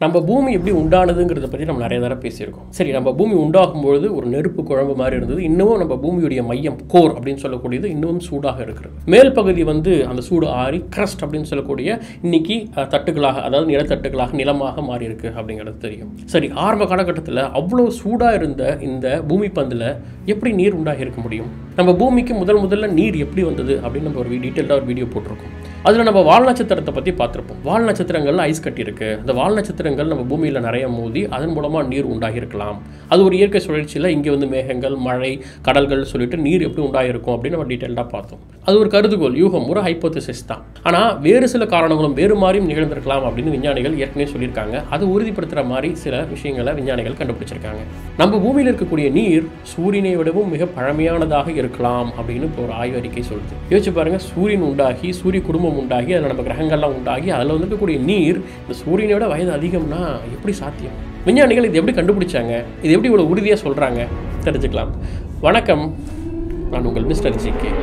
நம்ம பூமி எப்படி உண்டானதுங்கிறத பற்றி நம்ம நிறைய தடவை பேசியிருக்கோம் சரி நம்ம பூமி உண்டாகும் பொழுது ஒரு நெருப்பு குழம்பு மாதிரி இருந்தது இன்னமும் நம்ம பூமியுடைய மையம் கோர் அப்படின்னு சொல்லக்கூடியது இன்னமும் சூடாக இருக்கிறது மேல் பகுதி வந்து அந்த சூடு ஆறி கிரஸ்ட் அப்படின்னு சொல்லக்கூடிய இன்னைக்கு அஹ், தட்டுகளாக அதாவது நிலத்தட்டுகளாக நிலமாக மாறி இருக்கு அப்படிங்கிறது தெரியும் சரி ஆரம்ப காலகட்டத்தில் அவ்வளோ சூடாக இருந்த இந்த பூமி பந்தில் எப்படி நீர் உண்டாகி இருக்க முடியும் நம்ம பூமிக்கு முதல் முதல்ல நீர் எப்படி வந்தது அப்படின்னு நம்ம ஒரு டீட்டெயில்டாக ஒரு வீடியோ போட்டிருக்கோம் அதில் நம்ம வால் நட்சத்திரத்தை பற்றி பார்த்துருப்போம் வால் நட்சத்திரங்கள்ல ஐஸ் கட்டி இருக்கு அந்த வால் நட்சத்திரங்கள் நம்ம பூமியில் நிறைய மோதி அதன் மூலமாக நீர் உண்டாகி இருக்கலாம் அது ஒரு இயற்கை சுழற்சியில் இங்கே வந்து மேகங்கள் மழை கடல்கள் சொல்லிட்டு நீர் எப்படி உண்டாகிருக்கும் அப்படின்னு நம்ம டீட்டெயில்டாக பார்த்தோம் அது ஒரு கருதுகோள் யூகம் ஒரு ஹைப்போதிசிஸ் தான் ஆனால் வேறு சில காரணங்களும் வேறு மாதிரியும் நிகழ்ந்திருக்கலாம் அப்படின்னு விஞ்ஞானிகள் ஏற்கனவே சொல்லியிருக்காங்க அது உறுதிப்படுத்துகிற மாதிரி சில விஷயங்களை விஞ்ஞானிகள் கண்டுபிடிச்சிருக்காங்க நம்ம பூமியில் இருக்கக்கூடிய நீர் சூரியனை விடவும் மிக பழமையானதாக இருக்கலாம் அப்படின்னு இப்போ ஒரு ஆய்வறிக்கை சொல்லுது யோசிச்சு பாருங்க சூரியன் உண்டாகி சூரிய குடும்பம் உண்டாகி அதில் நம்ம கிரகங்கள்லாம் உண்டாகி அதில் வந்து இருக்கக்கூடிய நீர் இந்த சூரியனை விட வயது அதிகம்னா எப்படி சாத்தியம் விஞ்ஞானிகள் இது எப்படி கண்டுபிடிச்சாங்க இது எப்படி இவ்வளோ உறுதியாக சொல்கிறாங்க தெரிஞ்சுக்கலாம் வணக்கம் நான் உங்கள் mister G K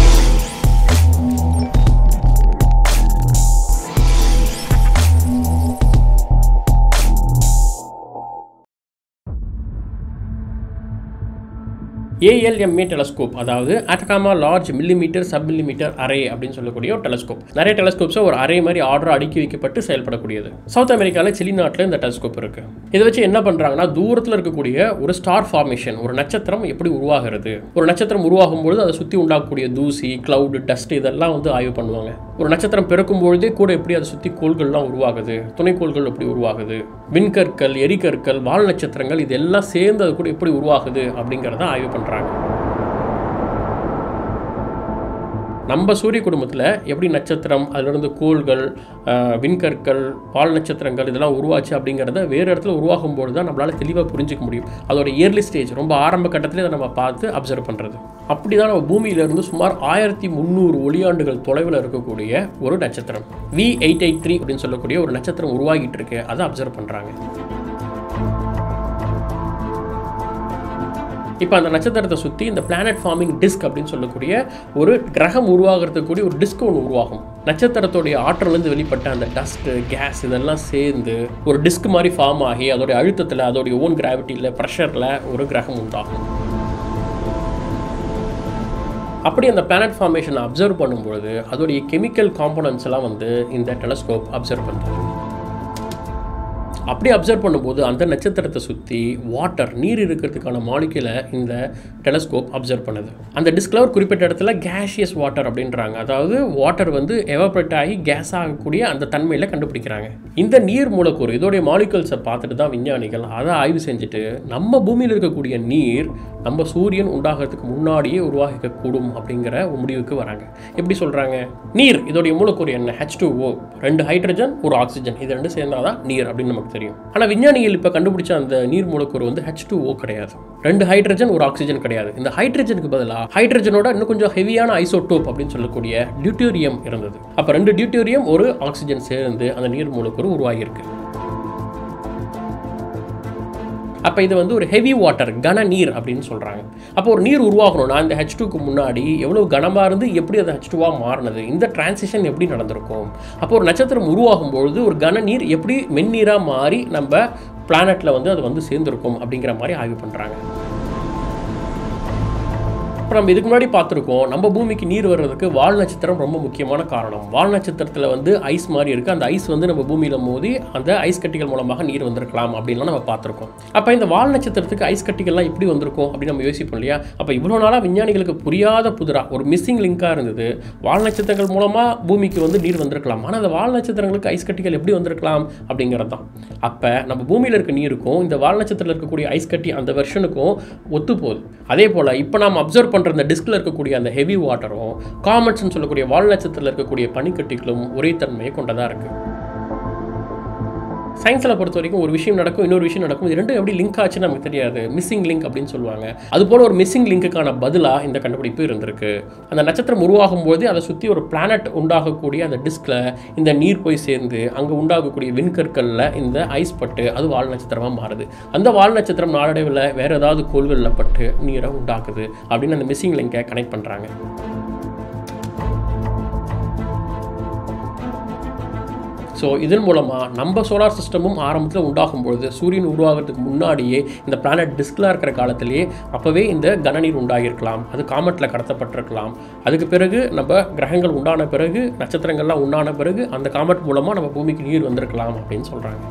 ALMA telescope அதாவது Atacama large millimetre sub millimetre array அப்படின்னு சொல்லக்கூடிய ஒரு டெலஸ்கோப் நிறைய டெலஸ்கோப்ஸை ஒரு அரே மாதிரி ஆர்டர் அடுக்கி வைக்கப்பட்டு செயல்படக்கூடியது சவுத் அமெரிக்காவில் சிலி நாட்டில் இந்த டெலஸ்கோப் இருக்கு இதை வச்சு என்ன பண்ணுறாங்கன்னா தூரத்தில் இருக்கக்கூடிய ஒரு ஸ்டார் ஃபார்மேஷன் ஒரு நட்சத்திரம் எப்படி உருவாகிறது ஒரு நட்சத்திரம் உருவாகும் பொழுது அதை சுற்றி உண்டாகக்கூடிய தூசி கிளவுட் டஸ்ட் இதெல்லாம் வந்து ஆய்வு பண்ணுவாங்க ஒரு நட்சத்திரம் பிறக்கும் பொழுதே கூட எப்படி அதை சுற்றி கோள்கள்லாம் உருவாகுது துணைக்கோள்கள் எப்படி உருவாகுது விண்கற்கள் எரிகற்கள் வால் நட்சத்திரங்கள் இதெல்லாம் சேர்ந்து அது கூட எப்படி உருவாகுது அப்படிங்கிறத ஆய்வு பண்ணுறாங்க நம்ம சூரிய குடும்பத்தில் எப்படி நட்சத்திரம் அதிலிருந்து கோள்கள் ஆஹ், விண்கற்கள் பால் நட்சத்திரங்கள் இதெல்லாம் உருவாச்சு அப்படிங்கிறத வேறு இடத்துல உருவாகும் போது தான் நம்மளால் தெளிவாக புரிஞ்சிக்க முடியும் அதோட இயர்லி ஸ்டேஜ் ரொம்ப ஆரம்ப கட்டத்தில் அதை நம்ம பார்த்து அப்சர்வ் பண்ணுறது அப்படி தான் நம்ம பூமியிலிருந்து சுமார் ஆயிரத்தி முந்நூறு ஒளியாண்டுகள் தொலைவில் இருக்கக்கூடிய ஒரு நட்சத்திரம் வி எயிட் எயிட் த்ரீ அப்படின்னு சொல்லக்கூடிய ஒரு நட்சத்திரம் உருவாகிட்டு இருக்கு அதை அப்சர்வ் பண்ணுறாங்க இப்போ அந்த நட்சத்திரத்தை சுற்றி இந்த பிளானட் ஃபார்மிங் டிஸ்க் அப்படின்னு சொல்லக்கூடிய ஒரு கிரகம் உருவாகிறதுக்கு கூடிய ஒரு டிஸ்க் ஒன்று உருவாகும் நட்சத்திரத்துடைய ஆற்றலேருந்து வெளிப்பட்ட அந்த டஸ்ட்டு கேஸ் இதெல்லாம் சேர்ந்து ஒரு டிஸ்க் மாதிரி ஃபார்ம் ஆகி அதோடைய அழுத்தத்தில் அதோடைய ஓன் கிராவிட்டியில் ப்ரெஷரில் ஒரு கிரகம் உண்டாகும் அப்படி அந்த பிளானட் ஃபார்மேஷனை அப்சர்வ் பண்ணும்பொழுது அதோடைய கெமிக்கல் காம்போனன்ட்ஸ் எல்லாம் வந்து இந்த டெலஸ்கோப் அப்சர்வ் பண்ணுறது அப்படி அப்சர்வ் பண்ணும்போது அந்த நட்சத்திரத்தை சுற்றி வாட்டர் நீர் இருக்கிறதுக்கான மாலிகுலை இந்த டெலஸ்கோப் அப்சர்வ் பண்ணுது அந்த டிஸ்கில் ஒரு குறிப்பிட்ட இடத்துல கேஷியஸ் வாட்டர் அப்படின்றாங்க அதாவது வாட்டர் வந்து எவாப்ரேட் ஆகி கேஸ் ஆகக்கூடிய அந்த தன்மையில் கண்டுபிடிக்கிறாங்க இந்த நீர் மூலக்கூறு இதோடைய மாலிகுல்ஸை பார்த்துட்டு தான் விஞ்ஞானிகள் அதை ஆய்வு செஞ்சுட்டு நம்ம பூமியில் இருக்கக்கூடிய நீர் நம்ம சூரியன் உண்டாகிறதுக்கு முன்னாடியே உருவாகிக்கக்கூடும் அப்படிங்கிற ஒரு முடிவுக்கு வராங்க எப்படி சொல்கிறாங்க நீர் இதோடைய மூலக்கூறு என்ன ஹெச் டூ ஓ ரெண்டு ஹைட்ரஜன் ஒரு ஆக்சிஜன் இது ரெண்டு சேர்ந்தாதான் நீர் அப்படின்னு நமக்கு தெரியும் ஆனால் விஞ்ஞானிகள் இப்போ கண்டுபிடிச்ச அந்த நீர் மூலக்கூறு வந்து ஹெச் டூ ஓ கிடையாது ரெண்டு ஹைட்ரஜன் ஒரு ஆக்சிஜன் கிடையாது இந்த ஹைட்ரஜனுக்கு பதிலாக ஹைட்ரஜனோட இன்னும் கொஞ்சம் ஹெவியான ஐசோடோப் அப்படின்னு சொல்லக்கூடிய டியூட்டோரியம் இருந்தது அப்போ ரெண்டு டியூட்டோரியம் ஒரு ஆக்சிஜன் சேர்ந்து அந்த நீர் மூலக்கூறு உருவாகியிருக்கு அப்போ இது வந்து ஒரு ஹெவி வாட்டர் கன நீர் அப்படின்னு சொல்கிறாங்க அப்போ ஒரு நீர் உருவாகணும்னா இந்த ஹெச் டூக்கு முன்னாடி எவ்வளோ கனமாக இருந்து எப்படி அது ஹெச் டூவாக மாறினது இந்த டிரான்சிஷன் எப்படி நடந்திருக்கும் அப்போ ஒரு நட்சத்திரம் உருவாகும் பொழுது ஒரு கன நீர் எப்படி மென்னீராக மாறி நம்ம பிளானட்டில் வந்து அது வந்து சேர்ந்துருக்கும் அப்படிங்கிற மாதிரி ஆய்வு பண்ணுறாங்க இப்போ நம்ம இதுக்கு முன்னாடி பார்த்துருக்கோம் நம்ம பூமிக்கு நீர் வர்றதுக்கு வால் நட்சத்திரம் ரொம்ப முக்கியமான காரணம் வால் நட்சத்திரத்தில் வந்து ஐஸ் மாதிரி இருக்குது அந்த ஐஸ் வந்து நம்ம பூமியில் மோதி அந்த ஐஸ் கட்டிகள் மூலமாக நீர் வந்திருக்கலாம் அப்படின்லாம் நம்ம பார்த்துருக்கோம் அப்போ இந்த வால் நட்சத்திரத்துக்கு ஐஸ் கட்டிகள்லாம் எப்படி வந்திருக்கும் அப்படின்னு நம்ம யோசிப்போம் இல்லையா அப்போ இவ்வளோ நாளாக விஞ்ஞானிகளுக்கு புரியாத புதிரா ஒரு மிஸ்ஸிங் லிங்காக இருந்தது வால் நட்சத்திரங்கள் மூலமாக பூமிக்கு வந்து நீர் வந்திருக்கலாம் ஆனால் அந்த வால் நட்சத்திரங்களுக்கு ஐஸ் கட்டிகள் எப்படி வந்திருக்கலாம் அப்படிங்கிறது தான் அப்போ நம்ம பூமியில் இருக்க நீருக்கும் இந்த வால் நட்சத்திரத்தில் இருக்கக்கூடிய ஐஸ் கட்டி அந்த வெர்ஷனுக்கும் ஒத்து போகுது அதே போல் இப்போ நாம் அப்சர்வ் பண்ணுற இந்த டிஸ்கில் இருக்கக்கூடிய அந்த ஹெவி வாட்டரும் காமெட்ஸ்னு சொல்லக்கூடிய வால் நட்சத்திரத்தில் இருக்கக்கூடிய பனிக்கட்டிகளும் ஒரே தன்மையை கொண்டதாக இருக்குது சயின்ஸில் பொறுத்த வரைக்கும் ஒரு விஷயம் நடக்கும் இன்னொரு விஷயம் நடக்கும் இது ரெண்டும் எப்படி லிங்க் ஆச்சுன்னு நமக்கு தெரியாது மிஸ்ஸிங் லிங்க் அப்படின்னு சொல்லுவாங்க அது போல ஒரு மிஸ்ஸிங் லிங்க்குக்கான பதிலாக இந்த கண்டுபிடிப்பு இருந்திருக்கு அந்த நட்சத்திரம் உருவாகும் போது அதை சுற்றி ஒரு பிளானட் உண்டாகக்கூடிய அந்த டிஸ்கில் இந்த நீர் போய் சேர்ந்து அங்கே உண்டாகக்கூடிய விண்கற்களில் இந்த ஐஸ் பட்டு அது வால் நட்சத்திரமாக மாறுது அந்த வால் நட்சத்திரம் நாளடைவில் வேறு ஏதாவது கோள்களில் பட்டு நீரை உண்டாக்குது அப்படின்னு அந்த மிஸ்ஸிங் லிங்கை கனெக்ட் பண்ணுறாங்க ஸோ இதன் மூலமாக நம்ம சோலார் சிஸ்டமும் ஆரம்பத்தில் உண்டாகும் பொழுது சூரியன் உருவாகிறதுக்கு முன்னாடியே இந்த பிளானட் டிஸ்கிலாக இருக்கிற காலத்திலேயே அப்போவே இந்த கனநீர் உண்டாகியிருக்கலாம் அது காமெட்டில் கடத்தப்பட்டிருக்கலாம் அதுக்கு பிறகு நம்ம கிரகங்கள் உண்டான பிறகு நட்சத்திரங்கள்லாம் உண்டான பிறகு அந்த காமெட் மூலமாக நம்ம பூமிக்கு நீர் வந்திருக்கலாம் அப்படின்னு சொல்கிறாங்க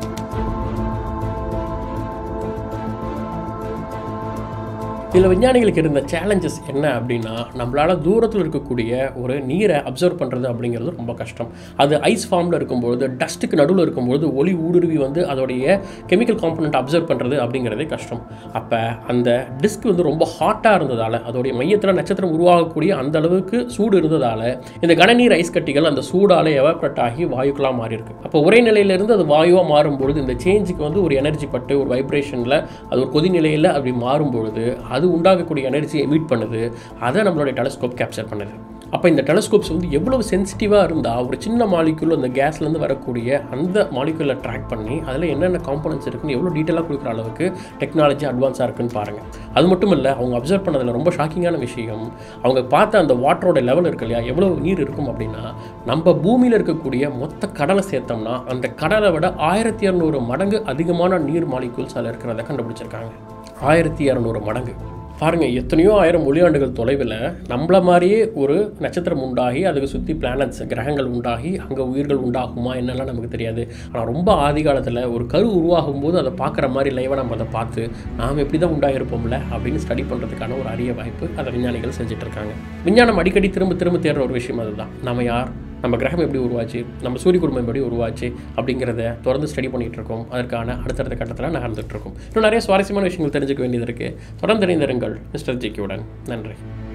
இதில் விஞ்ஞானிகளுக்கு இருந்த சேலஞ்சஸ் என்ன அப்படின்னா நம்மளால் தூரத்தில் இருக்கக்கூடிய ஒரு நீரை அப்சர்வ் பண்ணுறது அப்படிங்கிறது ரொம்ப கஷ்டம் அது ஐஸ் ஃபார்மில் இருக்கும்பொழுது டஸ்ட்டுக்கு நடுவில் இருக்கும்பொழுது ஒளி ஊடுருவி வந்து அதோடைய கெமிக்கல் காம்பனண்ட் அப்சர்வ் பண்ணுறது அப்படிங்கிறதே கஷ்டம் அப்போ அந்த டிஸ்க் வந்து ரொம்ப ஹாட்டாக இருந்ததால் அதோடைய மையத்தில் நட்சத்திரம் உருவாகக்கூடிய அந்த அளவுக்கு சூடு இருந்ததால் இந்த கனநீர் ஐஸ் கட்டிகள் அந்த சூடால் எவாப்ரேட் ஆகி வாயுக்களாக மாறி இருக்கு அப்போ ஒரே நிலையிலிருந்து அது வாயுவாக மாறும்பொழுது இந்த சேஞ்சுக்கு வந்து ஒரு எனர்ஜி பட்டு ஒரு வைப்ரேஷனில் அது ஒரு கொதி நிலையில் அப்படி மாறும்பொழுது அது உண்டாகக்கூடிய எனர்ஜியை எமிட் பண்ணுது அதை நம்மளுடைய டெலஸ்கோப் கேப்சர் பண்ணுது அப்போ இந்த டெலஸ்கோப்ஸ் வந்து எவ்வளவு சென்சிட்டிவாக இருந்தால் ஒரு சின்ன மாலிக்யூல் அந்த கேஸ்லேருந்து வரக்கூடிய அந்த மாலிக்யூலை ட்ராக் பண்ணி அதில் என்னென்ன காம்பனன்ட்ஸ் இருக்குன்னு எவ்வளோ டீட்டெயிலாக கொடுக்குற அளவுக்கு டெக்னாலஜி அட்வான்ஸாக இருக்குன்னு பாருங்கள் அது மட்டும் இல்லை அவங்க அப்சர்வ் பண்ணதில் ரொம்ப ஷாக்கிங்கான விஷயம் அவங்க பார்த்த அந்த வாட்டரோட லெவல் இருக்கு இல்லையா எவ்வளோ நீர் இருக்கும் அப்படின்னா நம்ம பூமியில் இருக்கக்கூடிய மொத்த கடலை சேர்த்தோம்னா அந்த கடலை விட ஆயிரத்தி இரநூறு மடங்கு அதிகமான நீர் மாலிக்யூல்ஸ் அதில் இருக்கிறத கண்டுபிடிச்சிருக்காங்க ஆயிரத்தி இரநூறு மடங்கு பாருங்கள் எத்தனையோ ஆயிரம் ஒளியாண்டுகள் தொலைவில் நம்மள மாதிரியே ஒரு நட்சத்திரம் உண்டாகி அதுக்கு சுற்றி பிளானட்ஸ் கிரகங்கள் உண்டாகி அங்கே உயிர்கள் உண்டாகுமா என்னெல்லாம் நமக்கு தெரியாது ஆனால் ரொம்ப ஆதி காலத்தில் ஒரு கரு உருவாகும் போது அதை பார்க்குற மாதிரி லைவாக நம்ம அதை பார்த்து நாம் எப்படி தான் உண்டாகிருப்போம்ல அப்படின்னு ஸ்டடி பண்ணுறதுக்கான ஒரு அரிய வாய்ப்பு அதை விஞ்ஞானிகள் செஞ்சுட்டு இருக்காங்க விஞ்ஞானம் அடிக்கடி திரும்ப திரும்ப தேடுற ஒரு விஷயம் அதுதான் நம்ம யார் நம்ம கிரகம் எப்படி உருவாச்சு நம்ம சூரிய குடும்பம் எப்படி உருவாச்சு அப்படிங்கிறத தொடர்ந்து ஸ்டடி பண்ணிகிட்டு இருக்கோம் அதற்கான அடுத்தடுத்த கட்டத்தில் நகர்ந்துட்டு இருக்கோம் இன்னும் நிறைய சுவாரஸ்யமான விஷயங்கள் தெரிஞ்சுக்க வேண்டியது இருக்குது தொடர்ந்து இணைந்திருங்கள் மிஸ்டர் ஜிக்கியுடன் நன்றி